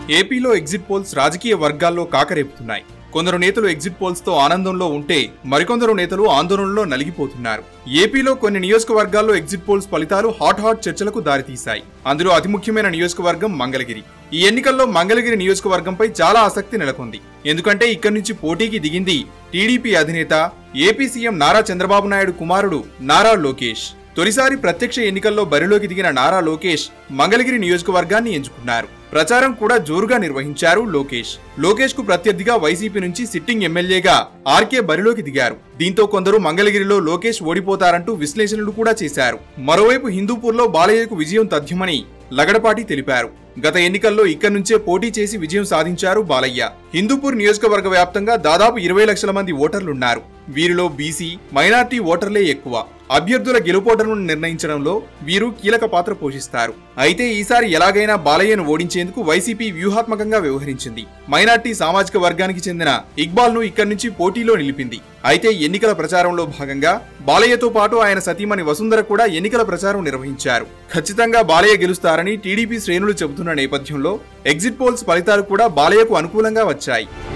ఏపీలో exit polls రాజకీయ వర్గాల్లో కాకరేపుతున్నాయి కొందరు నేతలు ఎగ్జిట్ పోల్స్ తో ఆనందంలో ఉంటే మరికొందరు నేతలు ఆందోళనలో నలిగిపోతున్నారు ఏపీలో కొన్ని నియోజకవర్గాల్లో ఎగ్జిట్ పోల్స్ ఫలితాలు హాట్ హాట్ చర్చలకు దారితీశాయి అందులో అతి ముఖ్యమైన నియోజకవర్గం మంగళగిరి ఈ ఎన్నికల్లో మంగళగిరి నియోజకవర్గంపై చాలా ఆసక్తి నెలకొంది ఎందుకంటే ఇక్కడి నుంచి పోటీకి దిగింది టీడీపీ అధినేత ఏపీ సీఎం నారా చంద్రబాబు నాయుడు కుమారుడు నారా లోకేష్ తొలిసారి ప్రత్యక్ష ఎన్నికల్లో బరిలోకి దిగిన నారా లోకేష్ మంగళగిరి నియోజకవర్గాన్ని ఎంచుకున్నారు ప్రచారం కూడా జోరుగా నిర్వహించారు లోకేష్ లోకేష్ కు ప్రత్యర్థిగా వైసీపీ నుంచి సిట్టింగ్ ఎమ్మెల్యేగా ఆర్కే బరిలోకి దిగారు దీంతో కొందరు మంగళగిరిలో లోకేష్ ఓడిపోతారంటూ విశ్లేషణలు కూడా చేశారు మరోవైపు హిందూపూర్లో బాలయ్యకు విజయం తథ్యమని లగడపాటి తెలిపారు గత ఎన్నికల్లో ఇక్కడి నుంచే పోటీ చేసి విజయం సాధించారు బాలయ్య హిందూపూర్ నియోజకవర్గ వ్యాప్తంగా దాదాపు ఇరవై లక్షల మంది ఓటర్లున్నారు వీరిలో బీసీ మైనార్టీ ఓటర్లే ఎక్కువ అభ్యర్థుల గెలుపోటను నిర్ణయించడంలో వీరు కీలక పాత్ర పోషిస్తారు అయితే ఈసారి ఎలాగైనా బాలయ్యను ఓడించేందుకు వైసీపీ వ్యూహాత్మకంగా వ్యవహరించింది మైనార్టీ సామాజిక వర్గానికి చెందిన ఇక్బాల్ ను ఇక్కడి నుంచి పోటీలో నిలిపింది అయితే ఎన్నికల ప్రచారంలో భాగంగా బాలయ్యతో పాటు ఆయన సతీమణి వసుంధర కూడా ఎన్నికల ప్రచారం నిర్వహించారు ఖచ్చితంగా బాలయ్య గెలుస్తారని టీడీపీ శ్రేణులు చెబుతున్న నేపథ్యంలో ఎగ్జిట్ పోల్స్ ఫలితాలు కూడా బాలయ్యకు అనుకూలంగా వచ్చాయి